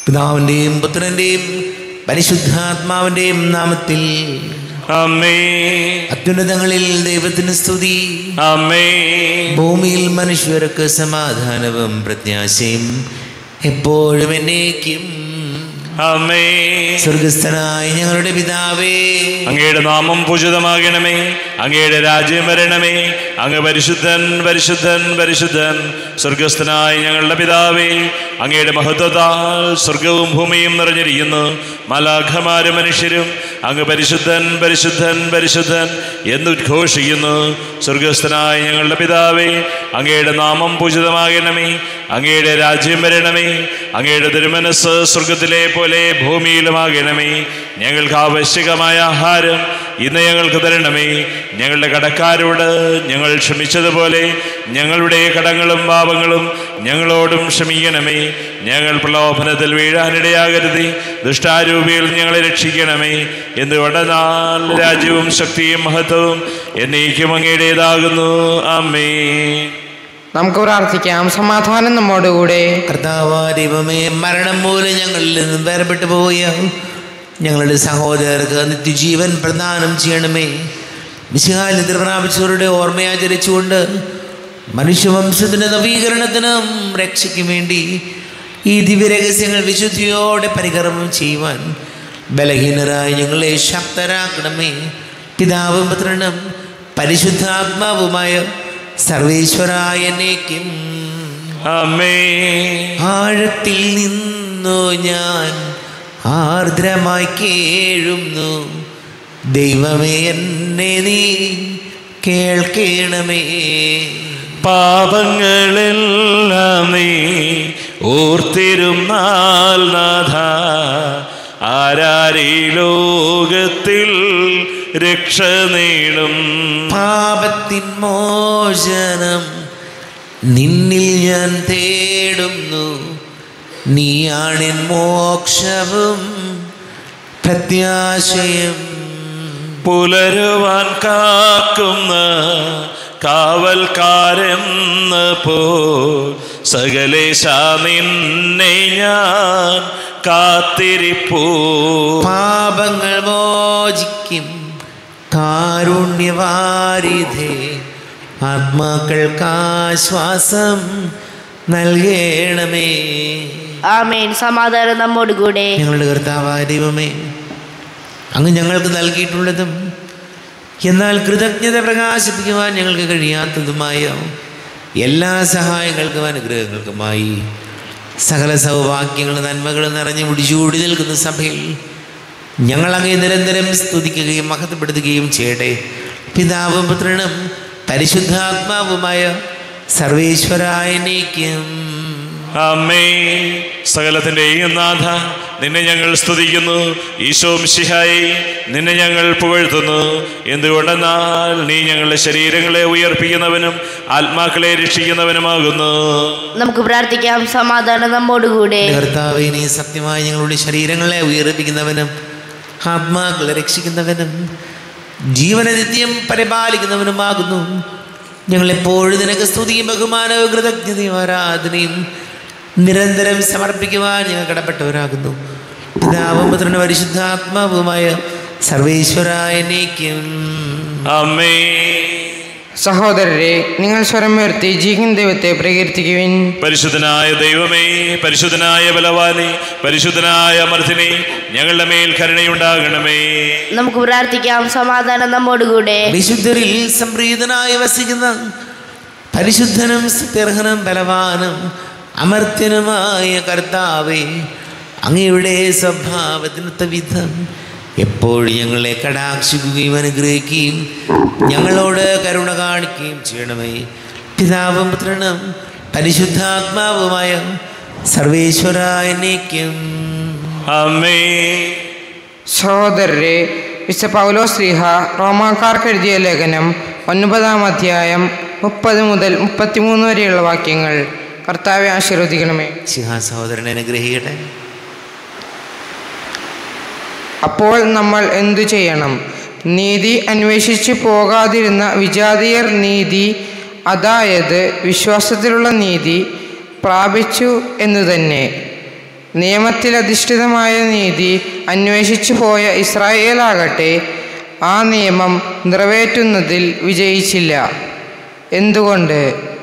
പിതാവിൻ്റെയും പുത്രൻ്റെയും പരിശുദ്ധാത്മാവിൻ്റെയും നാമത്തിൽ അമ്മേ അത്യുന്നതങ്ങളിൽ ദൈവത്തിന് സ്തുതി അമ്മേ ഭൂമിയിൽ മനുഷ്യർക്ക് സമാധാനവും പ്രത്യാശയും എപ്പോഴും എന്നേക്കും അമ്മേ സ്വർഗസ്ഥനായ ഞങ്ങളുടെ പിതാവേ അങ്ങയുടെ നാമം പൂജിതമാകണമേ അങ്ങയുടെ രാജ്യം വരണമേ അങ്ങ് പരിശുദ്ധൻ പരിശുദ്ധൻ പരിശുദ്ധൻ സ്വർഗസ്ഥനായ ഞങ്ങളുടെ പിതാവേ അങ്ങയുടെ മഹത്വത്താൽ സ്വർഗവും ഭൂമിയും നിറഞ്ഞിരിക്കുന്നു മലാഖമാരും മനുഷ്യരും അങ്ങ് പരിശുദ്ധൻ പരിശുദ്ധൻ പരിശുദ്ധൻ എന്നുദ്ഘോഷിക്കുന്നു സ്വർഗസ്ഥനായ ഞങ്ങളുടെ പിതാവേ അങ്ങയുടെ നാമം പൂജിതമാകണമേ അങ്ങയുടെ രാജ്യം വരണമേ അങ്ങയുടെ തിരുമനസ് സ്വർഗത്തിലെ പോലെ ഭൂമിയിലുമാകണമേ ഞങ്ങൾക്ക് ആവശ്യകമായ ആഹാരം ഇന്ന് ഞങ്ങൾക്ക് തരണമേ ഞങ്ങളുടെ കടക്കാരോട് ഞങ്ങൾ ക്ഷമിച്ചതുപോലെ ഞങ്ങളുടെ കടങ്ങളും പാപങ്ങളും ഞങ്ങളോടും ക്ഷമിക്കണമേ ഞങ്ങൾ പ്രലോഭനത്തിൽ വീഴാനിടയാകരുതേ ദുഷ്ടാരൂപിയിൽ ഞങ്ങളെ രക്ഷിക്കണമേ എന്തുകൊണ്ടെന്നാൽ രാജ്യവും ശക്തിയും മഹത്വവും എന്നേക്കും അങ്ങയുടേതാകുന്നു അമ്മേ നമുക്ക് പ്രാർത്ഥിക്കാം സമാധാനം നമ്മോടുകൂടെ കർത്താവ് ദൈവമേ മരണം മൂലം ഞങ്ങളിൽ നിന്നും വേർപെട്ടു പോയ ഞങ്ങളുടെ സഹോദരർക്ക് നിത്യജീവൻ പ്രദാനം ചെയ്യണമേ വിശാലിതർ പ്രാപിച്ചവരുടെ ഓർമ്മയാചരിച്ചുകൊണ്ട് മനുഷ്യവംശത്തിൻ്റെ നവീകരണത്തിനും രക്ഷയ്ക്കും വേണ്ടി ഈ ദിവ്യരഹസ്യങ്ങൾ വിശുദ്ധിയോടെ പരികർമ്മം ചെയ്യുവാൻ ബലഹീനരായ ഞങ്ങളെ ശക്തരാക്കണമേ പിതാവും പുത്രനും പരിശുദ്ധാത്മാവുമായ സർവേശ്വരായ എന്നേക്കും അമ്മേ ആഴത്തിൽ നിന്നു ഞാൻ ആർദ്രമായി കേഴുന്നു ദൈവമേ എന്നെ നീ കേൾക്കണമേ പാപങ്ങളെല്ലാം നീ ഓർത്തിരുന്നാൽ നാഥ ആരാരീ ലോകത്തിൽ രക്ഷ നേടും പാപത്തിൻ മോചനം നിന്നിൽ ഞാൻ തേടുന്നു നീയാണെൻ മോക്ഷവും പ്രത്യാശയും പുലരുവാൻ കാക്കുന്ന കാവൽക്കാരെന്ന പോ സകലേശ നിന്നെ ഞാൻ കാത്തിരിപ്പൂ പാപങ്ങൾ മോചിക്കും കാരുണ്യവാരിധേ ആത്മാക്കൾക്കാശ്വാസം നൽകണമേ ആമേൻ സമാധാനം നമ്മോടുകൂടെ ഞങ്ങളുടെ കർത്താവായ ദൈവമേ അങ്ങ് ഞങ്ങൾക്ക് നൽകിയിട്ടുള്ളതും എന്നാൽ കൃതജ്ഞത പ്രകാശിപ്പിക്കുവാൻ ഞങ്ങൾക്ക് കഴിയാത്തതുമായ എല്ലാ സഹായങ്ങൾക്കും അനുഗ്രഹങ്ങൾക്കുമായി സകല സൗഭാഗ്യങ്ങളും നന്മകളും നിറഞ്ഞു മുടിച്ചൂടി നിൽക്കുന്ന സഭയിൽ ഞങ്ങളങ്ങേ നിരന്തരം സ്തുതിക്കുകയും മഹത്വപ്പെടുത്തുകയും ചെയ്യട്ടെ പിതാവും പുത്രനും പരിശുദ്ധാത്മാവുമായ സർവേശ്വരായ നീക്കും അമ്മേ സകലത്തിൻ്റെയും നാഥ നിന്നെ ഞങ്ങൾ സ്തുതിക്കുന്നു ഈശോം ശിഹായി നിന്നെ ഞങ്ങൾ പുകഴ്ത്തുന്നു എന്തുകൊണ്ടെന്നാൽ നീ ഞങ്ങളുടെ ശരീരങ്ങളെ ഉയർപ്പിക്കുന്നവനും ആത്മാക്കളെ രക്ഷിക്കുന്നവനുമാകുന്നു നമുക്ക് പ്രാർത്ഥിക്കാം സമാധാനം നമ്മോടുകൂടെ കർത്താവെ നീ സത്യമായി ഞങ്ങളുടെ ശരീരങ്ങളെ ഉയർപ്പിക്കുന്നവനും ആത്മാക്കളെ രക്ഷിക്കുന്നവനും ജീവന നിത്യം പരിപാലിക്കുന്നവനുമാകുന്നു ഞങ്ങളെപ്പോഴും നിനക്ക് സ്തുതിയും ബഹുമാനവും കൃതജ്ഞതയും ആരാധനയും നിരന്തരം സമർപ്പിക്കുവാൻ ഞങ്ങൾ കടപ്പെട്ടവരാകുന്നു പിതാവും പുത്രനും പരിശുദ്ധാത്മാവുമായ സർവേശ്വരായ നീക്കും അമ്മേ സഹോദരരെ നിങ്ങൾ സ്വരമുയർത്തി ജീവൻ ദൈവത്തെ പ്രകീർത്തിക്കുവിൻ പരിശുദ്ധനായ ദൈവമേ പരിശുദ്ധനായ ബലവാനെ പരിശുദ്ധനായ അമർത്തിനെ ഞങ്ങളുടെ മേൽ കരുണയുണ്ടാകണമേ നമുക്ക് പ്രാർത്ഥിക്കാം സമാധാനം നമ്മോടുകൂടെ വിശുദ്ധരിൽ സംപ്രീതനായി വസിക്കുന്ന പരിശുദ്ധനും സ്തുത്യർഹനും ബലവാനും അമർത്യനുമായ കർത്താവേ അങ്ങയുടെ സ്വഭാവത്തിനൊത്ത വിധം എപ്പോഴും ഞങ്ങളെ കടാക്ഷിക്കുകയും അനുഗ്രഹിക്കുകയും ഞങ്ങളോട് കരുണ കാണിക്കുകയും ചെയ്യണമേ പിതാവും പുത്രനും പരിശുദ്ധാത്മാവുമായ സർവേശ്വരായ നീക്കും അമ്മേ സഹോദരരെ വിശ പൗലോ ശ്രീഹ റോമാക്കാർക്ക് എഴുതിയ ലേഖനം ഒൻപതാം അധ്യായം മുപ്പത് മുതൽ മുപ്പത്തിമൂന്ന് വരെയുള്ള വാക്യങ്ങൾ കർത്താവെ ആശീർവദിക്കണമേ സിംഹാ സഹോദരനെ അനുഗ്രഹിക്കട്ടെ അപ്പോൾ നമ്മൾ എന്തു ചെയ്യണം നീതി അന്വേഷിച്ചു പോകാതിരുന്ന വിജാതീയർ നീതി അതായത് വിശ്വാസത്തിലുള്ള നീതി പ്രാപിച്ചു എന്നു തന്നെ നിയമത്തിൽ അധിഷ്ഠിതമായ നീതി അന്വേഷിച്ചു പോയ ഇസ്രായേലാകട്ടെ ആ നിയമം നിറവേറ്റുന്നതിൽ വിജയിച്ചില്ല എന്തുകൊണ്ട്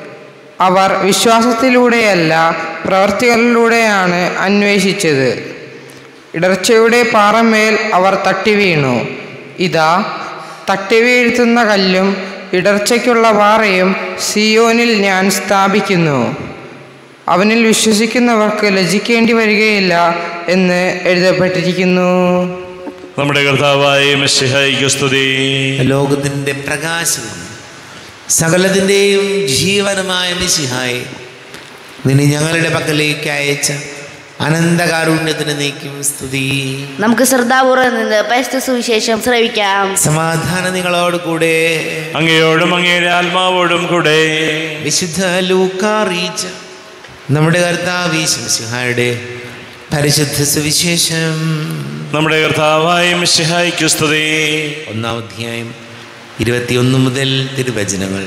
അവർ വിശ്വാസത്തിലൂടെയല്ല പ്രവർത്തികളിലൂടെയാണ് അന്വേഷിച്ചത് ഇടർച്ചയുടെ പാറമേൽ അവർ തട്ടി വീണു ഇതാ തട്ടി വീഴ്ത്തുന്ന കല്ലും ഇടർച്ചയ്ക്കുള്ള പാറയും സിയോനിൽ ഞാൻ സ്ഥാപിക്കുന്നു അവനിൽ വിശ്വസിക്കുന്നവർക്ക് ലജിക്കേണ്ടി വരികയില്ല എന്ന് എഴുതപ്പെട്ടിരിക്കുന്നു നമ്മുടെ കർത്താവായ മെസ്സിഹായിക്ക് സ്തുതി ലോകത്തിൻ്റെ പ്രകാശവും സകലത്തിൻ്റെയും ജീവനുമായ മിശിഹായി നിന്നെ ഞങ്ങളുടെ പക്കലേക്ക് അയച്ച അനന്തകാരുണ്യത്തിന് നീക്കും സ്തുതി നമുക്ക് ശ്രദ്ധാപൂർവ്വം നിന്ന് പരിസ്ഥിതി സുവിശേഷം ശ്രവിക്കാം സമാധാനം നിങ്ങളോട് കൂടെ അങ്ങയോടും അങ്ങയുടെ ആത്മാവോടും കൂടെ വിശുദ്ധ ലൂക്കാറിയിച്ച നമ്മുടെ കർത്താവ് മിശിഹായുടെ പരിശുദ്ധ സുവിശേഷം നമ്മുടെ കർത്താവായ മെസ്സിഹായിക്ക് സ്തുതി ഒന്നാം അധ്യായം ഇരുപത്തിയൊന്ന് മുതൽ തിരുവചനങ്ങൾ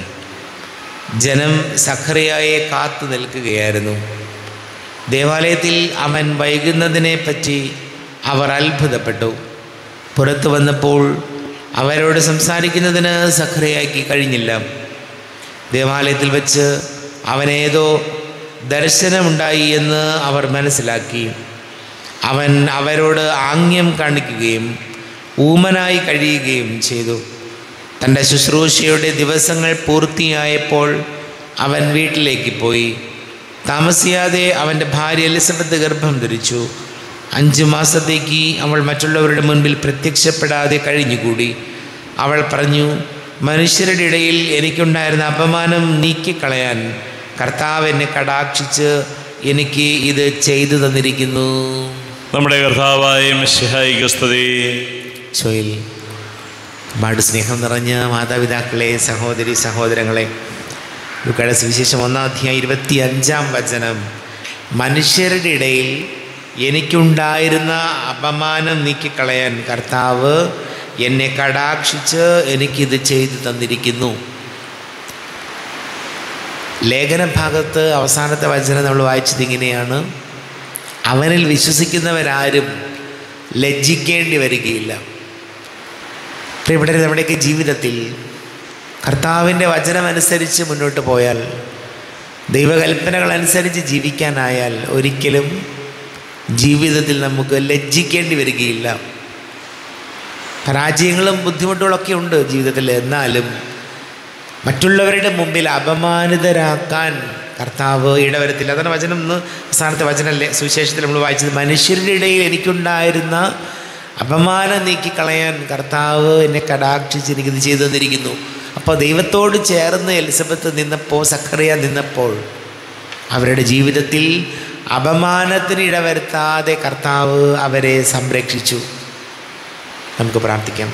ജനം സഖറിയായെ കാത്തു നിൽക്കുകയായിരുന്നു ദേവാലയത്തിൽ അവൻ വൈകുന്നതിനെപ്പറ്റി അവർ അത്ഭുതപ്പെട്ടു പുറത്തു വന്നപ്പോൾ അവരോട് സംസാരിക്കുന്നതിന് സഖറിയായ്ക്ക് കഴിഞ്ഞില്ല ദേവാലയത്തിൽ വെച്ച് അവനേതോ ദർശനമുണ്ടായി എന്ന് അവർ മനസ്സിലാക്കി അവൻ അവരോട് ആംഗ്യം കാണിക്കുകയും ഊമനായി കഴിയുകയും ചെയ്തു തൻ്റെ ശുശ്രൂഷയുടെ ദിവസങ്ങൾ പൂർത്തിയായപ്പോൾ അവൻ വീട്ടിലേക്ക് പോയി താമസിയാതെ അവൻ്റെ ഭാര്യ എലിസബത്ത് ഗർഭം ധരിച്ചു അഞ്ച് മാസത്തേക്ക് അവൾ മറ്റുള്ളവരുടെ മുൻപിൽ പ്രത്യക്ഷപ്പെടാതെ കഴിഞ്ഞുകൂടി അവൾ പറഞ്ഞു മനുഷ്യരുടെ ഇടയിൽ എനിക്കുണ്ടായിരുന്ന അപമാനം നീക്കിക്കളയാൻ കർത്താവ് എന്നെ കടാക്ഷിച്ച് എനിക്ക് ഇത് ചെയ്തു തന്നിരിക്കുന്നു നമ്മുടെ കർത്താവായ മെസ്സിഹായിക്ക് സ്തുതി ഷോയിൽ ഒരുപാട് സ്നേഹം നിറഞ്ഞ മാതാപിതാക്കളെ സഹോദരി സഹോദരങ്ങളെ ലുക്കയുടെ സുവിശേഷം ഒന്നാം അധ്യായം ഇരുപത്തി അഞ്ചാം വചനം മനുഷ്യരുടെ ഇടയിൽ എനിക്കുണ്ടായിരുന്ന അപമാനം നീക്കിക്കളയാൻ കർത്താവ് എന്നെ കടാക്ഷിച്ച് എനിക്കിത് ചെയ്തു തന്നിരിക്കുന്നു ലേഖന ഭാഗത്ത് അവസാനത്തെ വചനം നമ്മൾ വായിച്ചത് ഇങ്ങനെയാണ് അവനിൽ വിശ്വസിക്കുന്നവരാരും ലജ്ജിക്കേണ്ടി വരികയില്ല പ്രിയപ്പെട്ടവരെ നമ്മുടെയൊക്കെ ജീവിതത്തിൽ കർത്താവിൻ്റെ വചനമനുസരിച്ച് മുന്നോട്ട് പോയാൽ ദൈവകൽപ്പനകൾ അനുസരിച്ച് ജീവിക്കാനായാൽ ഒരിക്കലും ജീവിതത്തിൽ നമുക്ക് ലജ്ജിക്കേണ്ടി വരികയില്ല പരാജയങ്ങളും ബുദ്ധിമുട്ടുകളൊക്കെ ഉണ്ട് ജീവിതത്തിൽ എന്നാലും മറ്റുള്ളവരുടെ മുമ്പിൽ അപമാനിതരാക്കാൻ കർത്താവ് ഇടവരത്തില്ല അതാണ് വചനം ഒന്ന് അവസാനത്തെ വചനല്ലേ സുവിശേഷത്തിൽ നമ്മൾ വായിച്ചത് മനുഷ്യരുടെ ഇടയിൽ എനിക്കുണ്ടായിരുന്ന അപമാനം നീക്കിക്കളയാൻ കർത്താവ് എന്നെ കടാക്ഷിച്ച് എനിക്കിത് ചെയ്തു തന്നിരിക്കുന്നു അപ്പോൾ ദൈവത്തോട് ചേർന്ന് എലിസബത്ത് നിന്നപ്പോൾ സഖറിയ നിന്നപ്പോൾ അവരുടെ ജീവിതത്തിൽ അപമാനത്തിന് ഇടവരുത്താതെ കർത്താവ് അവരെ സംരക്ഷിച്ചു നമുക്ക് പ്രാർത്ഥിക്കാം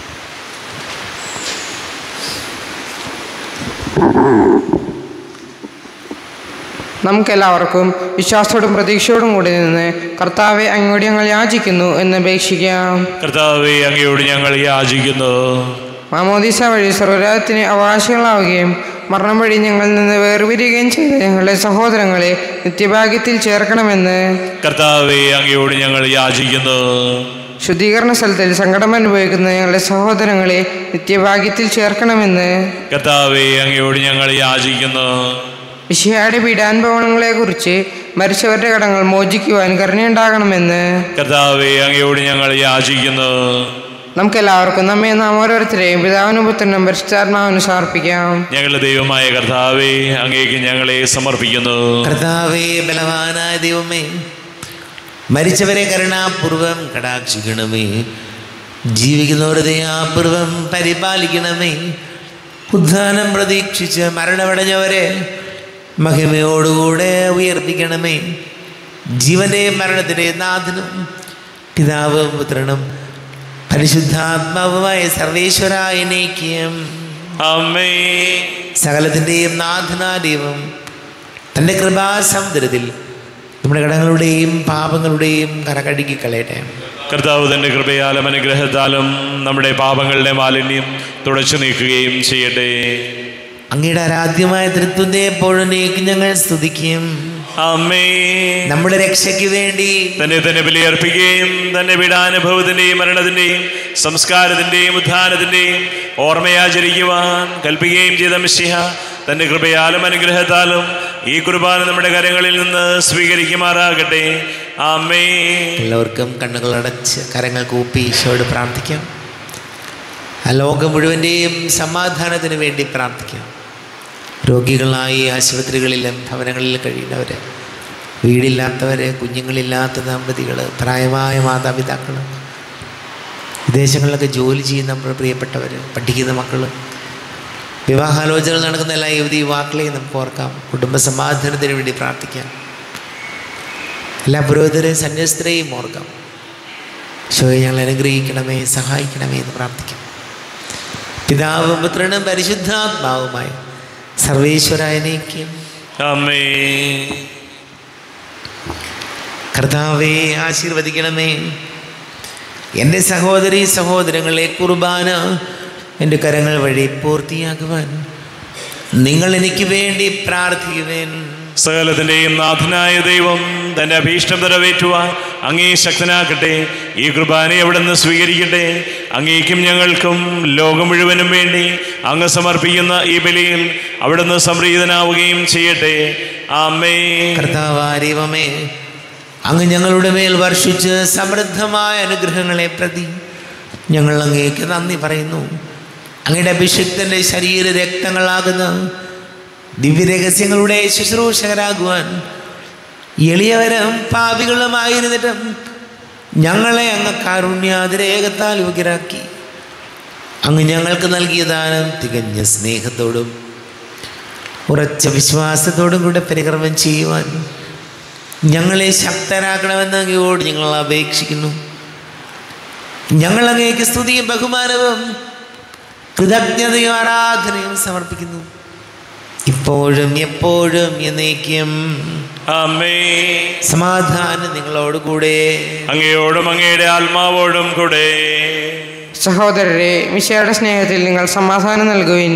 നമുക്കെല്ലാവർക്കും വിശ്വാസത്തോടും പ്രതീക്ഷയോടും കൂടി നിന്ന് കർത്താവെ അങ്ങോട്ട് ഞങ്ങൾ യാചിക്കുന്നു എന്ന് അപേക്ഷിക്കാം കർത്താവെ അങ്ങയോട് ഞങ്ങൾ യാചിക്കുന്നു മാമോദീസ വഴി സർവരാജത്തിന് അവകാശികളാവുകയും മരണം വഴി ഞങ്ങളിൽ നിന്ന് വേർപിരിയുകയും ചെയ്ത ഞങ്ങളുടെ സഹോദരങ്ങളെ നിത്യഭാഗ്യത്തിൽ ചേർക്കണമെന്ന് കർത്താവെ അങ്ങയോട് ഞങ്ങൾ യാചിക്കുന്നു ശുദ്ധീകരണ സ്ഥലത്തിൽ സങ്കടം അനുഭവിക്കുന്ന ഞങ്ങളുടെ സഹോദരങ്ങളെ നിത്യഭാഗ്യത്തിൽ ചേർക്കണമെന്ന് കർത്താവെ അങ്ങയോട് ഞങ്ങൾ യാചിക്കുന്നു വിഷയായുടെ പീഡാനുഭവങ്ങളെക്കുറിച്ച് മരിച്ചവരുടെ കടങ്ങൾ മോചിക്കുവാൻ കരുണയുണ്ടാകണമെന്ന് കർത്താവെ അങ്ങയോട് ഞങ്ങൾ യാചിക്കുന്നു നമുക്കെല്ലാവർക്കും നമ്മെ നാം ഓരോരുത്തരെയും പിതാവിനും പുത്രനും പരിശുദ്ധാത്മാവിനും സമർപ്പിക്കാം ഞങ്ങളുടെ ദൈവമായ കർത്താവെ അങ്ങേക്ക് ഞങ്ങളെ സമർപ്പിക്കുന്നു കർത്താവേ ബലവാനായ ദൈവമേ മരിച്ചവരെ കരുണാപൂർവം കടാക്ഷിക്കണമേ ജീവിക്കുന്നവരെ ദയാപൂർവം പരിപാലിക്കണമേ ഉദ്ധാനം പ്രതീക്ഷിച്ച് മരണമടഞ്ഞവരെ മഹിമയോടുകൂടെ ഉയർപ്പിക്കണമേ ജീവന്റെ മരണത്തിൻ്റെ നാഥനും പിതാവും പുത്രനും പരിശുദ്ധാത്മാവുമായ സർവേശ്വരായനേക്കും അമ്മേ സകലത്തിൻ്റെയും നാഥനാ ദൈവം തൻ്റെ കൃപാസമുദ്രത്തിൽ നമ്മുടെ കടങ്ങളുടെയും പാപങ്ങളുടെയും കരകഴുകി കളയട്ടെ കർത്താവ് തന്റെ കൃപയാലും അനുഗ്രഹത്താലും നമ്മുടെ പാപങ്ങളുടെ മാലിന്യം തുടച്ചു നീക്കുകയും ചെയ്യട്ടെ അങ്ങയുടെ ആരാധ്യമായ തൃത്വത്തെ എപ്പോഴും ഞങ്ങൾ സ്തുതിക്കും അമ്മേ നമ്മുടെ രക്ഷയ്ക്ക് വേണ്ടി തന്നെ തന്നെ ബലിയർപ്പിക്കുകയും തന്റെ പീഡാനുഭവത്തിന്റെയും മരണത്തിന്റെയും സംസ്കാരത്തിന്റെയും ഉത്ഥാനത്തിന്റെയും ഓർമ്മയാചരിക്കുവാൻ കൽപ്പിക്കുകയും ചെയ്ത മിശിഹ തന്റെ കൃപയാലും അനുഗ്രഹത്താലും ഈ കുർബാന നമ്മുടെ കരങ്ങളിൽ നിന്ന് സ്വീകരിക്കുമാറാകട്ടെ അമ്മേ എല്ലാവർക്കും കണ്ണുകൾ അടച്ച് കരങ്ങൾ കൂപ്പി ഈശോയോട് പ്രാർത്ഥിക്കാം ആ ലോകം മുഴുവൻ്റെയും സമാധാനത്തിന് വേണ്ടി പ്രാർത്ഥിക്കാം രോഗികളായി ആശുപത്രികളിലും ഭവനങ്ങളിലും കഴിയുന്നവർ വീടില്ലാത്തവർ കുഞ്ഞുങ്ങളില്ലാത്ത ദമ്പതികൾ പ്രായമായ മാതാപിതാക്കൾ വിദേശങ്ങളിലൊക്കെ ജോലി ചെയ്യുന്ന നമ്മുടെ പ്രിയപ്പെട്ടവർ പഠിക്കുന്ന മക്കൾ വിവാഹാലോചനകൾ നടക്കുന്ന എല്ലാ യുവതി യുവാക്കളെയും നമുക്ക് ഓർക്കാം കുടുംബ സമാധാനത്തിന് വേണ്ടി പ്രാർത്ഥിക്കാം എല്ലാ പുരോഹിതരെയും സന്യസ്തരെയും ഓർക്കാം ഷോയെ ഞങ്ങൾ അനുഗ്രഹിക്കണമേ സഹായിക്കണമേ എന്ന് പ്രാർത്ഥിക്കാം പിതാവും പുത്രനും പരിശുദ്ധാത്മാവുമായി സർവേശ്വരായനേക്കും അമ്മേ കർത്താവെ ആശീർവദിക്കണമേ എൻ്റെ സഹോദരി സഹോദരങ്ങളെ കുർബാന എൻ്റെ കരങ്ങൾ വഴി പൂർത്തിയാക്കുവാൻ നിങ്ങൾ എനിക്ക് വേണ്ടി പ്രാർത്ഥിക്കുവേൻ സകലത്തിന്റെയും നാഥനായ ദൈവം തന്റെ അഭീഷ്ടം നിറവേറ്റുവാൻ അങ്ങേ ശക്തനാക്കട്ടെ ഈ കുർബാന എവിടുന്ന് സ്വീകരിക്കട്ടെ അങ്ങേക്കും ഞങ്ങൾക്കും ലോകം മുഴുവനും വേണ്ടി അങ്ങ് സമർപ്പിക്കുന്ന ഈ ബലിയിൽ അവിടുന്ന് സംപ്രീതനാവുകയും ചെയ്യട്ടെ ആമേ കർത്താവാരിവമേ അങ്ങ് ഞങ്ങളുടെ മേൽ വർഷിച്ച് സമൃദ്ധമായ അനുഗ്രഹങ്ങളെ പ്രതി ഞങ്ങൾ അങ്ങേക്ക് നന്ദി പറയുന്നു അങ്ങയുടെ അഭിഷിക്തൻ്റെ ശരീര രക്തങ്ങളാകുന്ന ദിവ്യരഹസ്യങ്ങളുടെ ശുശ്രൂഷകരാകുവാൻ എളിയവരും പാപികളുമായിരുന്നിട്ടും ഞങ്ങളെ അങ്ങ് കാരുണ്യാതിരേകത്താൽ യോഗ്യരാക്കി അങ്ങ് ഞങ്ങൾക്ക് നൽകിയ ദാനം തികഞ്ഞ സ്നേഹത്തോടും ഉറച്ച വിശ്വാസത്തോടും കൂടെ പരിക്രമം ചെയ്യുവാൻ ഞങ്ങളെ ശക്തരാക്കണമെന്ന് അങ്ങയോട് ഞങ്ങൾ അപേക്ഷിക്കുന്നു ഞങ്ങൾ അങ്ങേക്ക് സ്തുതിയും ബഹുമാനവും കൃതജ്ഞതയും ആരാധനയും സമർപ്പിക്കുന്നു ഇപ്പോഴും എപ്പോഴും എന്നേക്കും ആമേ സമാധാനം നിങ്ങളോടുകൂടെ അങ്ങയോടും അങ്ങയുടെ ആത്മാവോടും കൂടെ സഹോദരരെ മിശയുടെ സ്നേഹത്തിൽ നിങ്ങൾ സമാധാനം നൽകുവിൻ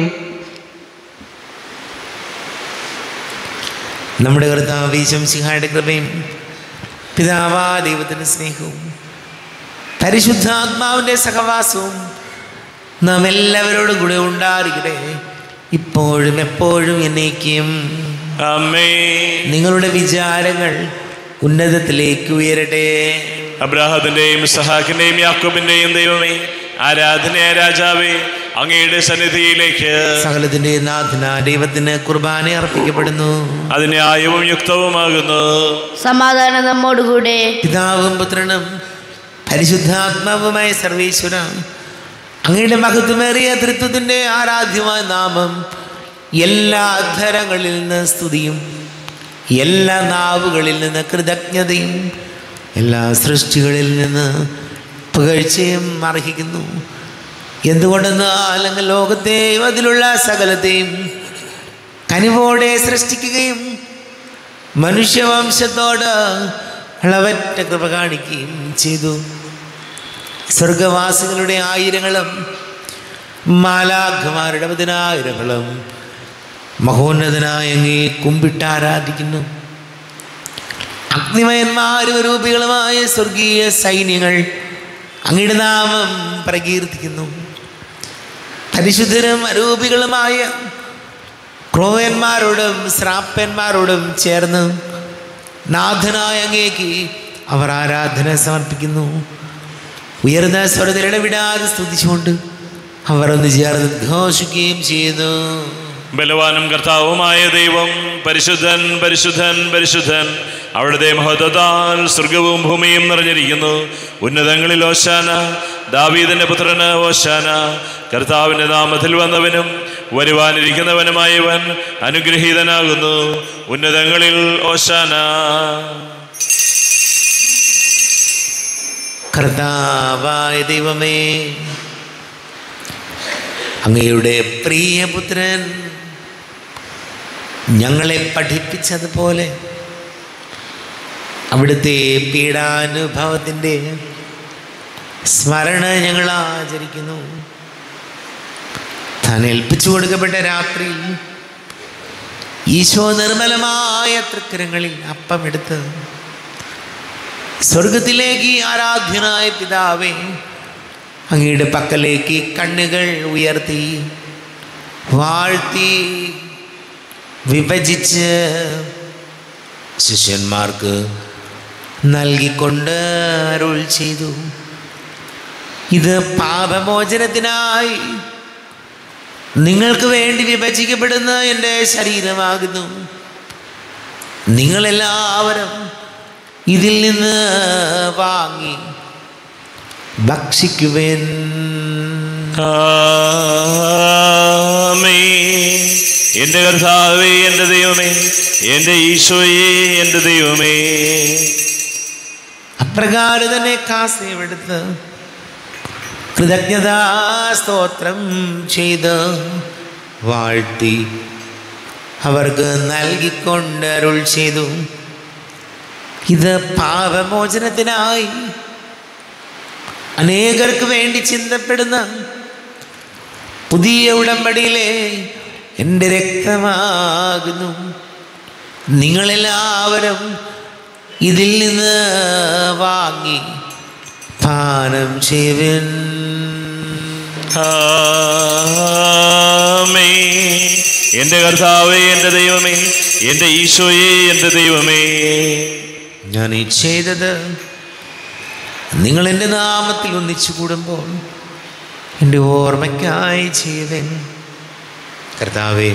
നമ്മുടെ കർത്താവ് ശംസിഹായുടെ കൃപയും പിതാവാ ദൈവത്തിൻ്റെ സ്നേഹവും പരിശുദ്ധാത്മാവിൻ്റെ സഹവാസവും നാം എല്ലാവരോടും കൂടെ ഉണ്ടായിരിക്കട്ടെ ഇപ്പോഴും എപ്പോഴും എന്നേക്കും ആമേ നിങ്ങളുടെ വിചാരങ്ങൾ ഉന്നതത്തിലേക്ക് ഉയരട്ടെ അബ്രാഹത്തിന്റെയും സഹാക്കിന്റെയും യാക്കോബിന്റെയും ദൈവമേ ആരാധനയ രാജാവേ അങ്ങയുടെ സന്നിധിയിലേക്ക് സകലത്തിൻ്റെ നാഥന ദൈവത്തിന് കുർബാന അർപ്പിക്കപ്പെടുന്നു അത് ന്യായവും യുക്തവുമാകുന്നു സമാധാനം നമ്മോടുകൂടെ പിതാവും പുത്രനും പരിശുദ്ധാത്മാവുമായ സർവേശ്വര അങ്ങയുടെ മഹത്വമേറിയ തൃത്വത്തിൻ്റെ ആരാധ്യമായ നാമം എല്ലാ അധരങ്ങളിൽ നിന്ന് സ്തുതിയും എല്ലാ നാവുകളിൽ നിന്ന് കൃതജ്ഞതയും എല്ലാ സൃഷ്ടികളിൽ നിന്ന് പുകഴ്ചയും അർഹിക്കുന്നു എന്തുകൊണ്ടെന്നാൽ അങ്ങ് ലോകത്തെയും അതിലുള്ള സകലത്തെയും കനിവോടെ സൃഷ്ടിക്കുകയും മനുഷ്യവംശത്തോട് അളവറ്റ കൃപ കാണിക്കുകയും ചെയ്തു സ്വർഗവാസികളുടെ ആയിരങ്ങളും മാലാഖമാരുടെ പതിനായിരങ്ങളും മഹോന്നതനായ അങ്ങേ കുമ്പിട്ട് ആരാധിക്കുന്നു അഗ്നിമയന്മാരും രൂപികളുമായ സ്വർഗീയ സൈന്യങ്ങൾ അങ്ങയുടെ നാമം പ്രകീർത്തിക്കുന്നു പരിശുദ്ധരും അരൂപികളുമായ ക്രോവന്മാരോടും ശ്രാപ്പന്മാരോടും ചേർന്ന് നാഥനായ അങ്ങേക്ക് അവർ ആരാധന സമർപ്പിക്കുന്നു ഉയർന്ന സ്വരത്തിൽ ഇടവിടാതെ സ്തുതിച്ചുകൊണ്ട് അവർ ഒന്ന് ചേർന്ന് ഘോഷിക്കുകയും ചെയ്യുന്നു ബലവാനും കർത്താവുമായ ദൈവം പരിശുദ്ധൻ പരിശുദ്ധൻ പരിശുദ്ധൻ അവിടുത്തെ മഹത്വത്താൽ സ്വർഗവും ഭൂമിയും നിറഞ്ഞിരിക്കുന്നു ഉന്നതങ്ങളിൽ ഓശാന ദാവീദിന്റെ പുത്രന് ഓശാന കർത്താവിന്റെ നാമത്തിൽ വന്നവനും വരുവാനിരിക്കുന്നവനുമായവൻ അനുഗ്രഹീതനാകുന്നു ഉന്നതങ്ങളിൽ ഓശാന കർത്താവായ ദൈവമേ അങ്ങയുടെ പ്രിയപുത്രൻ ഞങ്ങളെ പഠിപ്പിച്ചതുപോലെ അവിടുത്തെ പീഡാനുഭവത്തിൻ്റെ സ്മരണ ഞങ്ങൾ ആചരിക്കുന്നു താൻ ഏൽപ്പിച്ചു കൊടുക്കപ്പെട്ട രാത്രിയിൽ ഈശോ നിർമ്മലമായ തൃക്കരങ്ങളിൽ അപ്പമെടുത്ത് സ്വർഗത്തിലേക്ക് ആരാധ്യനായ പിതാവേ അങ്ങയുടെ പക്കലേക്ക് കണ്ണുകൾ ഉയർത്തി വാഴ്ത്തി വിഭജിച്ച് ശിഷ്യന്മാർക്ക് നൽകിക്കൊണ്ട് അരുൾ ചെയ്തു ഇത് പാപമോചനത്തിനായി നിങ്ങൾക്ക് വേണ്ടി വിഭജിക്കപ്പെടുന്ന എൻ്റെ ശരീരമാകുന്നു നിങ്ങളെല്ലാവരും ഇതിൽ നിന്ന് വാങ്ങി ഭക്ഷിക്കുവേൻ ആമേ എൻ്റെ കർത്താവേ എൻ്റെ ദൈവമേ എൻ്റെ ഈശോയെ എൻ്റെ ദൈവമേ അപ്രകാരം തന്നെ കാസയെടുത്ത് കൃതജ്ഞതാ സ്തോത്രം ചെയ്ത് വാഴ്ത്തി അവർക്ക് നൽകിക്കൊണ്ട് അരുൾ ചെയ്തു ഇത് പാപമോചനത്തിനായി അനേകർക്ക് വേണ്ടി ചിന്തപ്പെടുന്ന പുതിയ ഉടമ്പടിയിലെ എൻ്റെ രക്തമാകുന്നു നിങ്ങളെല്ലാവരും ഇതിൽ നിന്ന് വാങ്ങി പാനം ചെയ്യുവൻ ആമേ എൻ്റെ കർത്താവേ എൻ്റെ ദൈവമേ എൻ്റെ ഈശോയെ എൻ്റെ ദൈവമേ ഞാൻ ഈ ചെയ്തത് നിങ്ങൾ എൻ്റെ നാമത്തിൽ ഒന്നിച്ചു കൂടുമ്പോൾ എൻ്റെ ഓർമ്മയ്ക്കായി ചെയ്തൻ കർത്താവേ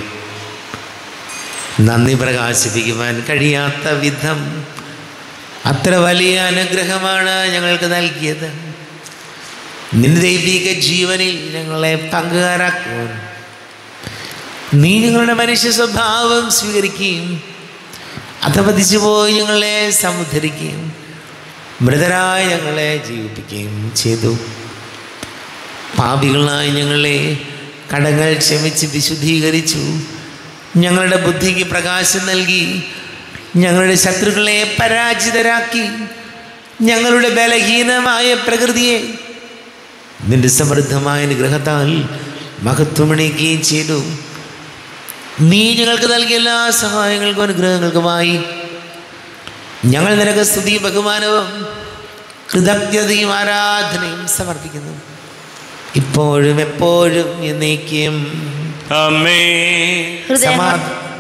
നന്ദി പ്രകാശിപ്പിക്കുവാൻ കഴിയാത്ത വിധം അത്ര വലിയ അനുഗ്രഹമാണ് ഞങ്ങൾക്ക് നൽകിയത് നിന്റെ ദൈവിക ജീവനിൽ ഞങ്ങളെ പങ്കുകാരാക്കുവാൻ നീ ഞങ്ങളുടെ മനുഷ്യ സ്വഭാവം സ്വീകരിക്കുകയും അധപതിച്ചു പോയി ഞങ്ങളെ സമുദ്ധരിക്കുകയും മൃതരായി ഞങ്ങളെ ജീവിപ്പിക്കുകയും ചെയ്തു പാപികളായി ഞങ്ങളെ കടങ്ങൾ ക്ഷമിച്ച് വിശുദ്ധീകരിച്ചു ഞങ്ങളുടെ ബുദ്ധിക്ക് പ്രകാശം നൽകി ഞങ്ങളുടെ ശത്രുക്കളെ പരാജിതരാക്കി ഞങ്ങളുടെ ബലഹീനമായ പ്രകൃതിയെ നിന്റെ സമൃദ്ധമായ അനുഗ്രഹത്താൽ മഹത്വമണിക്കുകയും ചെയ്തു നീ ഞങ്ങൾക്ക് നൽകിയ എല്ലാ സഹായങ്ങൾക്കും അനുഗ്രഹങ്ങൾക്കുമായി ഞങ്ങൾ നിനക്ക് സ്തുതി ബഹുമാനവും കൃതജ്ഞതയും ആരാധനയും സമർപ്പിക്കുന്നു ഇപ്പോഴും എപ്പോഴും എന്നേക്കും അമ്മേ ഹൃദയം സമാ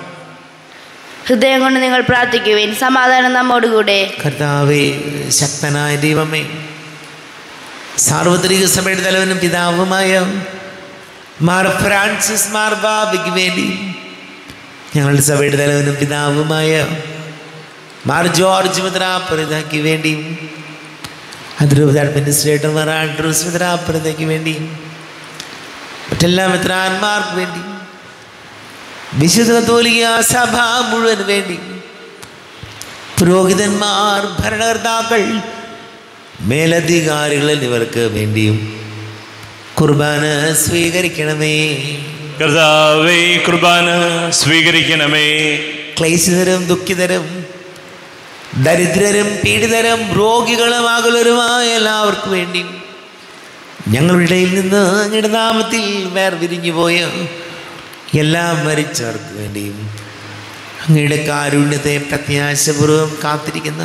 ഹൃദയം കൊണ്ട് നിങ്ങൾ പ്രാർത്ഥിക്കുവിൻ സമാധാനം നമ്മോടുകൂടെ കർത്താവേ ശക്തനായ ദൈവമേ സാർവത്രിക സഭയുടെ തലവനും പിതാവുമായ മാർ ഫ്രാൻസിസ് മാർ ബാബയ്ക്ക് വേണ്ടി ഞങ്ങളുടെ സഭയുടെ തലവനും പിതാവുമായ മാർ ജോർജ് മിത്രാപുരതയ്ക്ക് വേണ്ടിയും അതിരൂപത അഡ്മിനിസ്ട്രേറ്റർ മാർ ആൻഡ്രൂസ് മിത്രാപുരതയ്ക്ക് വേണ്ടിയും മറ്റെല്ലാ മിത്രാന്മാർക്ക് വേണ്ടി വിശുദ്ധ കത്തോലിക സഭ മുഴുവൻ വേണ്ടി പുരോഹിതന്മാർ ഭരണകർത്താക്കൾ മേലധികാരികൾ എന്നിവർക്ക് വേണ്ടിയും കുർബാന സ്വീകരിക്കണമേ കർത്താവേ കുർബാന സ്വീകരിക്കണമേ ക്ലേശിതരും ദുഃഖിതരും ദരിദ്രരും പീഡിതരും രോഗികളും ആകുലരുമായ എല്ലാവർക്കും വേണ്ടിയും ഞങ്ങളുടെ ഇടയിൽ നിന്ന് അങ്ങയുടെ നാമത്തിൽ വേർപിരിഞ്ഞു പോയ എല്ലാ മരിച്ചവർക്ക് വേണ്ടിയും അങ്ങയുടെ കാരുണ്യത്തെ പ്രത്യാശപൂർവ്വം കാത്തിരിക്കുന്ന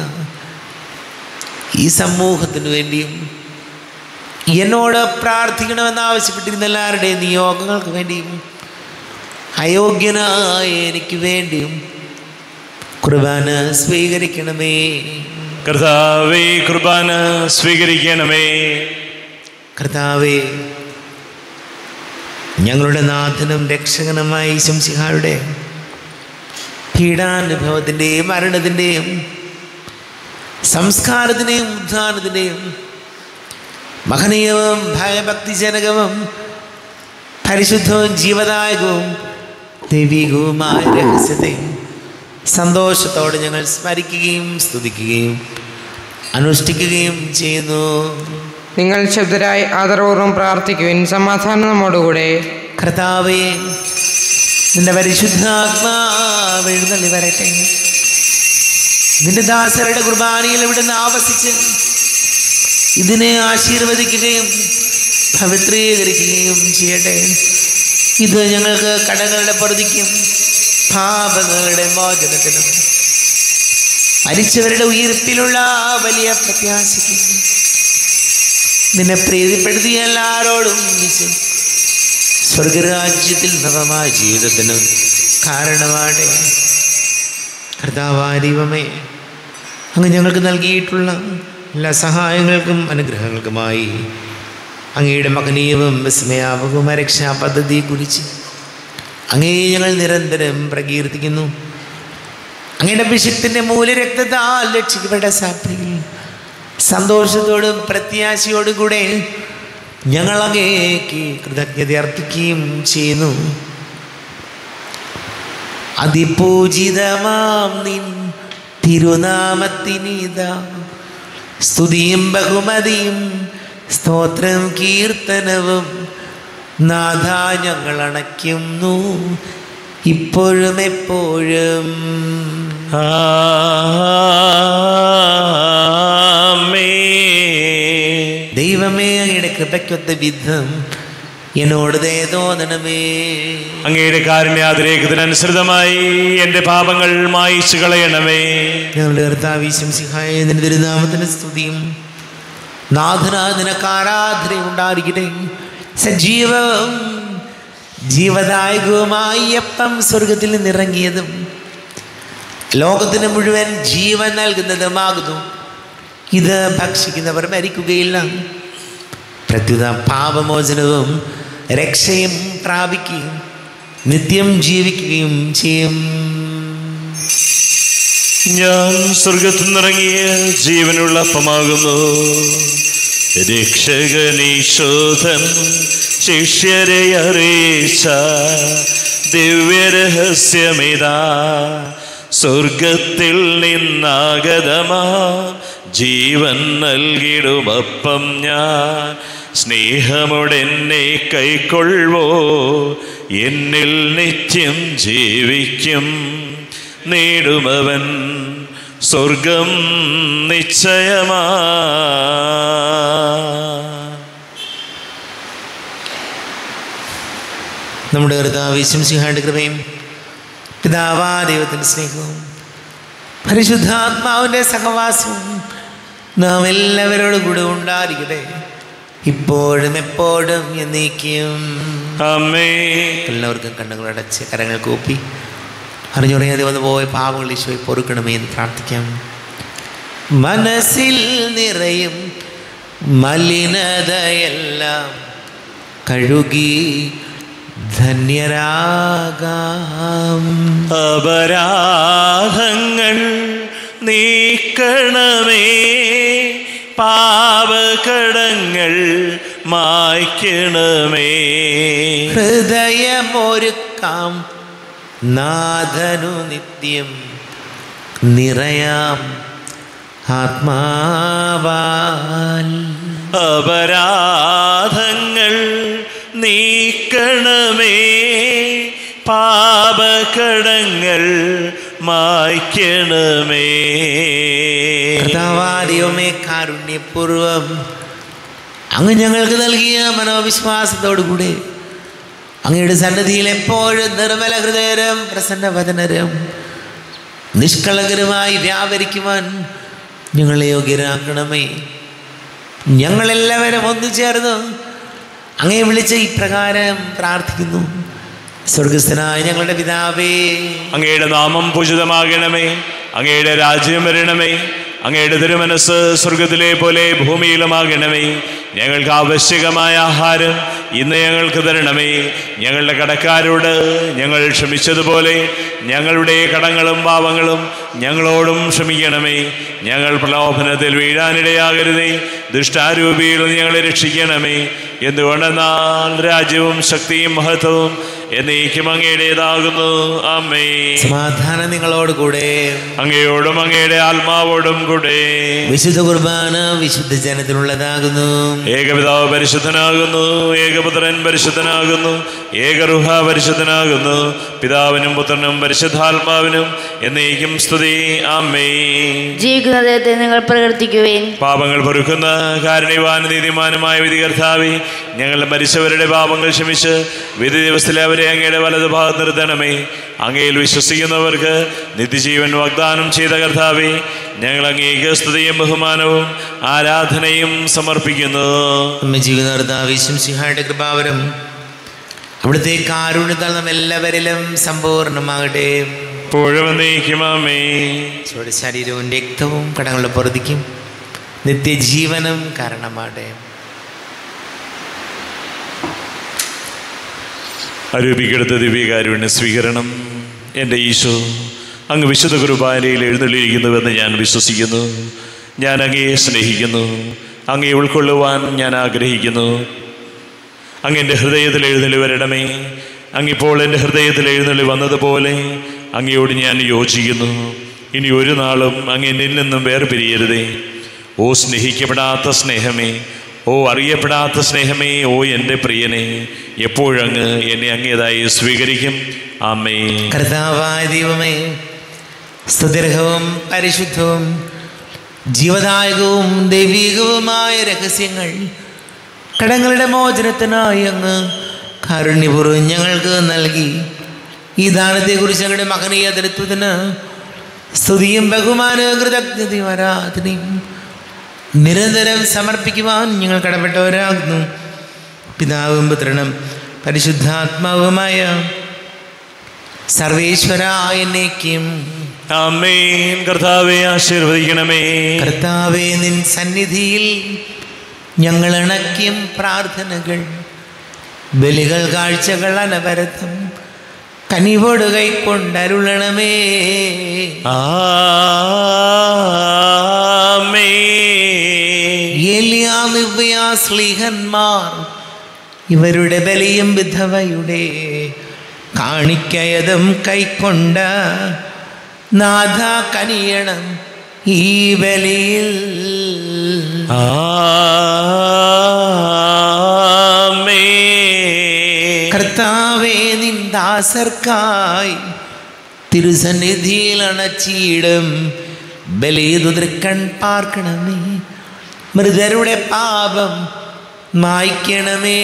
ഈ സമൂഹത്തിന് വേണ്ടിയും എന്നോട് പ്രാർത്ഥിക്കണമെന്ന് ആവശ്യപ്പെട്ടിരുന്ന എല്ലാവരുടെയും നിയോഗങ്ങൾക്ക് വേണ്ടിയും അയോഗ്യനായ എനിക്ക് വേണ്ടിയും കുർബാന സ്വീകരിക്കണമേ കർത്താവേ കുർബാന സ്വീകരിക്കണമേ കർത്താവേ ഞങ്ങളുടെ നാഥനും രക്ഷകനുമായ ശംസിഹാരുടെ പീഡാനുഭവത്തിൻ്റെയും മരണത്തിൻ്റെയും സംസ്കാരത്തിൻ്റെയും ഉദ്ധാനത്തിൻ്റെയും മഹനീയവും ഭയഭക്തിജനകവും പരിശുദ്ധവും ജീവദായകവും ദൈവികവുമായ രഹസ്യത്തെ സന്തോഷത്തോടെ ഞങ്ങൾ സ്മരിക്കുകയും സ്തുതിക്കുകയും അനുഷ്ഠിക്കുകയും ചെയ്യുന്നു നിങ്ങൾ ശബ്ദരായി ആദരപൂർവ്വം പ്രാർത്ഥിക്കുവിൻ സമാധാനം നമ്മോടുകൂടെ കർത്താവേ നിന്റെ പരിശുദ്ധാത്മാവ് എഴുന്നള്ളി വരട്ടെ നിന്റെ ദാസരുടെ കുർബാനയിൽ ഇവിടുന്ന് ആവസിച്ച് ഇതിനെ ആശീർവദിക്കുകയും പവിത്രീകരിക്കുകയും ചെയ്യട്ടെ ഇത് ഞങ്ങൾക്ക് കടങ്ങളുടെ പൊറുതിക്കും പാപങ്ങളുടെ മോചനത്തിനും മരിച്ചവരുടെ ഉയർപ്പിലുള്ള വലിയ പ്രത്യാശയ്ക്കും നിന്നെ പ്രീതിപ്പെടുത്തിയ എല്ലാവരോടും ഒന്നിച്ച് സ്വർഗരാജ്യത്തിൽ നവമായ ജീവിതത്തിനും കാരണമാടെ കർത്താവാരിവമേ അങ്ങ് ഞങ്ങൾക്ക് നൽകിയിട്ടുള്ള എല്ലാ സഹായങ്ങൾക്കും അനുഗ്രഹങ്ങൾക്കുമായി അങ്ങയുടെ മകനീയവും വിസ്മയാപകവുമായ രക്ഷാപദ്ധതിയെക്കുറിച്ച് അങ്ങേ ഞങ്ങൾ നിരന്തരം പ്രകീർത്തിക്കുന്നു അങ്ങയുടെ ബിഷപ്പിൻ്റെ മൂലരക്തത്താൽ രക്ഷിക്കപ്പെട്ട സാക്ഷികൾ സന്തോഷത്തോടും പ്രത്യാശയോടും കൂടെ ഞങ്ങൾ അങ്ങേക്ക് കൃതജ്ഞത അർപ്പിക്കുകയും ചെയ്യുന്നു അതിപൂജിതമാം നിൻ തിരുനാമത്തിനിതാ സ്തുതിയും ബഹുമതിയും സ്തോത്രം കീർത്തനവും നാഥ ഞങ്ങൾ അണയ്ക്കുന്നു ഇപ്പോഴും എപ്പോഴും ആമേൻ. ദൈവമേ അങ്ങയുടെ കൃപയ്ക്കൊത്ത വിധം എന്നോട് ദയ തോന്നണമേ അങ്ങയുടെ കാരുണ്യാതിരേഖത്തിനനുസൃതമായി എൻ്റെ പാപങ്ങൾ മായിച്ചു കളയണമേ ഞങ്ങളുടെ കർത്താവിശംസിഹായ നിന്റെ തിരുനാമത്തിന് സ്തുതിയും നാഥനാ നിനക്ക് ആരാധന ഉണ്ടായിരിക്കട്ടെ സജീവവും ജീവദായകവുമായി അപ്പം സ്വർഗത്തിൽ നിന്നിറങ്ങിയതും ലോകത്തിന് മുഴുവൻ ജീവൻ നൽകുന്നതുമാകുന്നു ഇത് ഭക്ഷിക്കുന്നവർ മരിക്കുകയില്ല പ്രത്യുത പാപമോചനവും രക്ഷയും പ്രാപിക്കുകയും നിത്യം ജീവിക്കുകയും ചെയ്യും ഞാൻ സ്വർഗത്തിൽ നിന്നിറങ്ങിയ ജീവനുള്ള അപ്പമാകുന്നു രക്ഷകനീശോധൻ ശിഷ്യരെ അറിയിച്ച ദിവ്യരഹസ്യമിതാ സ്വർഗത്തിൽ നിന്നാഗതമാ ജീവൻ നൽകിടുമപ്പം ഞാൻ സ്നേഹമുടെന്നെ കൈക്കൊള്ളുവോ എന്നിൽ നിത്യം ജീവിക്കും നേടുമവൻ സ്വർഗം നിശ്ചയമാ നമ്മുടെ കർത്താവിശംസിഹാണ്ട് കൃപയും പിതാവാ ദൈവത്തിൻ്റെ സ്നേഹവും പരിശുദ്ധാത്മാവിൻ്റെ സഹവാസവും നാം എല്ലാവരോടും കൂടെ ഉണ്ടായിരിക്കട്ടെ ഇപ്പോഴും എപ്പോഴും എന്നേക്കും അമ്മേ എല്ലാവർക്കും കണ്ണുകൾ അടച്ച് കരങ്ങൾ കൂപ്പി അറിഞ്ഞുറങ്ങാതെ വന്ന് പോയ പാവങ്ങൾ ഈശോയെ പൊറുക്കണമേ എന്ന് പ്രാർത്ഥിക്കാം മനസ്സിൽ നിറയും മലിനതയെല്ലാം കഴുകി ധന്യരാകാം അപരാധങ്ങൾ നീക്കണമേ പാവകടങ്ങൾ മായ്ക്കണമേ ഹൃദയമൊരുക്കാം നാഥനു നിത്യം നിറയാം ആത്മാവാൽ അപരാധങ്ങൾ നീക്കണമേ പാപകടങ്ങൾ മായ്ക്കണമേ കർത്താവാദിയമേ കാരുണ്യപൂർവം അങ്ങ് ഞങ്ങൾക്ക് നൽകിയ മനോവിശ്വാസത്തോടുകൂടി അങ്ങയുടെ സന്നദ്ധിയിൽ എപ്പോഴും നിർമ്മല ഹൃദയരും പ്രസന്നവദനരും നിഷ്കളങ്കരുമായി വ്യാപരിക്കുവാൻ ഞങ്ങളെ യോഗ്യരാക്കണമേ ഞങ്ങളെല്ലാവരും ഒന്നു ചേർന്ന് അങ്ങേ വിളിച്ച് ഇപ്രകാരം പ്രാർത്ഥിക്കുന്നു സ്വർഗസ്ഥനായ ഞങ്ങളുടെ പിതാവേ അങ്ങയുടെ നാമം പൂജിതമാകണമേ അങ്ങയുടെ രാജ്യം വരണമേ അങ്ങയുടെ തിരുമനസ് സ്വർഗത്തിലെ പോലെ ഭൂമിയിലുമാകണമേ ഞങ്ങൾക്ക് ആവശ്യകമായ ആഹാരം ഇന്ന് ഞങ്ങൾക്ക് തരണമേ ഞങ്ങളുടെ കടക്കാരോട് ഞങ്ങൾ ക്ഷമിച്ചതുപോലെ ഞങ്ങളുടെ കടങ്ങളും പാവങ്ങളും ഞങ്ങളോടും ക്ഷമിക്കണമേ ഞങ്ങൾ പ്രലോഭനത്തിൽ വീഴാനിടയാകരുതേ ദുഷ്ടാരൂപിയിൽ നിന്ന് ഞങ്ങളെ രക്ഷിക്കണമേ എന്തുകൊണ്ടെന്നാൽ രാജ്യവും ശക്തിയും മഹത്വവും എന്നേക്കും അങ്ങയുടേതാകുന്നു അമ്മേ സമാധാനം നിങ്ങളോട് കൂടെ അങ്ങയോടും അങ്ങയുടെ ആത്മാവോടും കൂടെ വിശുദ്ധ കുർബാന വിശുദ്ധ ജനത്തിനുള്ളതാകുന്നു ഏകപിതാവ് പരിശുദ്ധനാകുന്നു ഏകപുത്രൻ പരിശുദ്ധനാകുന്നു ഏകറുഹ പരിശുദ്ധനാകുന്നു പിതാവിനും പുത്രനും പരിശുദ്ധാത്മാവിനും എന്നേക്കും സ്തുതി അമ്മേ ജീവിക്കുന്ന ദൈവത്തെ നിങ്ങൾ പ്രകീർത്തിക്കുവേൻ പാപങ്ങൾ പൊറുക്കുന്ന കാരുണ്യവാൻ നീതിമാനുമായ വിധികർത്താവി ഞങ്ങളുടെ മരിച്ചവരുടെ പാപങ്ങൾ ക്ഷമിച്ച് വിധി ദിവസത്തിൽ അവരെ അവരെ അങ്ങയുടെ വലത് ഭാഗത്ത് നിർത്തണമേ അങ്ങയിൽ വിശ്വസിക്കുന്നവർക്ക് നിത്യജീവൻ വാഗ്ദാനം ചെയ്ത കർത്താവെ ഞങ്ങൾ അങ്ങേക്ക് സ്തുതിയും ബഹുമാനവും ആരാധനയും സമർപ്പിക്കുന്നു നമ്മെ ജീവിതാർദ്ധാവിശ്വം സിഹായുടെ കൃപാവരം അവിടുത്തെ കാരുണ്യത്താൽ നാം എല്ലാവരിലും സമ്പൂർണ്ണമാകട്ടെ ഇപ്പോഴും എന്നേക്കുമാമേ ഈശോയുടെ ശരീരവും രക്തവും കടങ്ങളുടെ പൊറുതിക്കും നിത്യജീവനം കാരണമാകട്ടെ അരൂപിക്കെടുത്ത ദിവ്യകാരുണ്യ സ്വീകരണം എൻ്റെ ഈശോ അങ്ങ് വിശുദ്ധ കുർബാനയിൽ എഴുന്നള്ളിയിരിക്കുന്നുവെന്ന് ഞാൻ വിശ്വസിക്കുന്നു ഞാൻ അങ്ങയെ സ്നേഹിക്കുന്നു അങ്ങയെ ഉൾക്കൊള്ളുവാൻ ഞാൻ ആഗ്രഹിക്കുന്നു അങ്ങ് എൻ്റെ ഹൃദയത്തിൽ എഴുന്നള്ളി വരണമേ അങ്ങിപ്പോൾ എൻ്റെ ഹൃദയത്തിൽ എഴുന്നള്ളി വന്നതുപോലെ അങ്ങയോട് ഞാൻ യോജിക്കുന്നു ഇനി ഒരു നാളും അങ്ങ് എന്നിൽ നിന്നും വേർപിരിയരുതേ ഓ സ്നേഹിക്കപ്പെടാത്ത സ്നേഹമേ ഓ അറിയപ്പെടാത്ത സ്നേഹമേ ഓ എൻ്റെ പ്രിയനെ എപ്പോഴങ്ങ് എന്നെ അങ്ങേതായി സ്വീകരിക്കും ആമേ കർത്താവായ ദൈവമേ സ്തുതിർഹവും പരിശുദ്ധവും ജീവദായകവും ദൈവികവുമായ രഹസ്യങ്ങൾ കടങ്ങളുടെ മോചനത്തിനായി അങ്ങ് കാരുണ്യപൂർവ്വം ഞങ്ങൾക്ക് നൽകി ഈ ദാനത്തെക്കുറിച്ച് ഞങ്ങളുടെ മകനീയ ദരിത്വത്തിന് സ്തുതിയും ബഹുമാനവും കൃതജ്ഞതയും ആരാധനയും നിരന്തരം സമർപ്പിക്കുവാൻ ഞങ്ങൾ കടപ്പെട്ടവരാകുന്നു പിതാവും പുത്രനും പരിശുദ്ധാത്മാവുമായ സർവേശ്വരായ എന്നേക്കും ആമേൻ കർത്താവെ ആശീർവദിക്കണമേ കർത്താവേ നിൻ സന്നിധിയിൽ ഞങ്ങൾ ഇണക്കിയും പ്രാർത്ഥനകൾ ബലികൾ കാഴ്ചകൾ അനവരതം കനിവോട് കൈക്കൊണ്ടരുളണമേ ആമേൻ ഏലിയാ ദിവ്യ സ്ലീഹന്മാർ ഇവരുടെ ബലിയും വിധവയുടെ കാണിക്കയതും കൈക്കൊണ്ട നാഥ കനിയണം ഈ ബലിയിൽ ആമേൻ കർത്താവേ നിന്ദാസർക്കായി തിരുസന്നിധിയിൽ അണച്ചിടും ബലിതുതൃക്കൺ പാർക്കണമേ മൃതരുടെ പാപം മായ്ക്കണമേ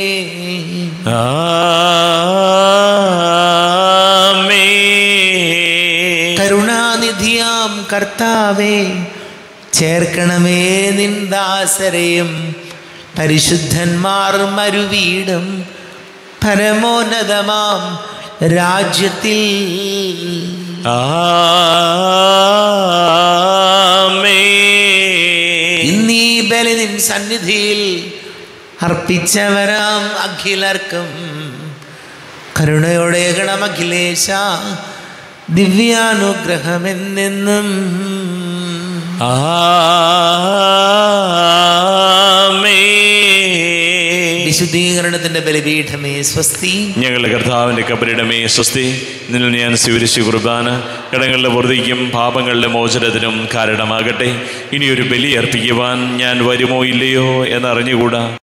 ആമേൻ കരുണാനിധിയാം കർത്താവേ ചേർക്കണമേ നിന്ദാസരെയും പരിശുദ്ധന്മാർ മരുവീടും പരമോന്നതമാം രാജ്യത്തിൽ ആമേൻ ഇന്നീ ബലി നിൻ സന്നിധിയിൽ അർപ്പിച്ചവരാം അഖിലർക്കും കരുണയോടെ ഗണം അഖിലേശ ദിവ്യാനുഗ്രഹമെന്നെന്നും ആമേൻ വിശുദ്ധീകരണത്തിന്റെ ബലിപീഠമേ സ്വസ്തി ഞങ്ങളുടെ കർത്താവിൻ്റെ കബരിടമേ സ്വസ്തി നിന്നിൽ ഞാൻ സ്വീകരിച്ച കുർബാന കടങ്ങളുടെ വെറുതിക്കും പാപങ്ങളുടെ മോചനത്തിനും കാരണമാകട്ടെ ഇനിയൊരു ബലി അർപ്പിക്കുവാൻ ഞാൻ വരുമോ ഇല്ലയോ എന്നറിഞ്ഞുകൂടാ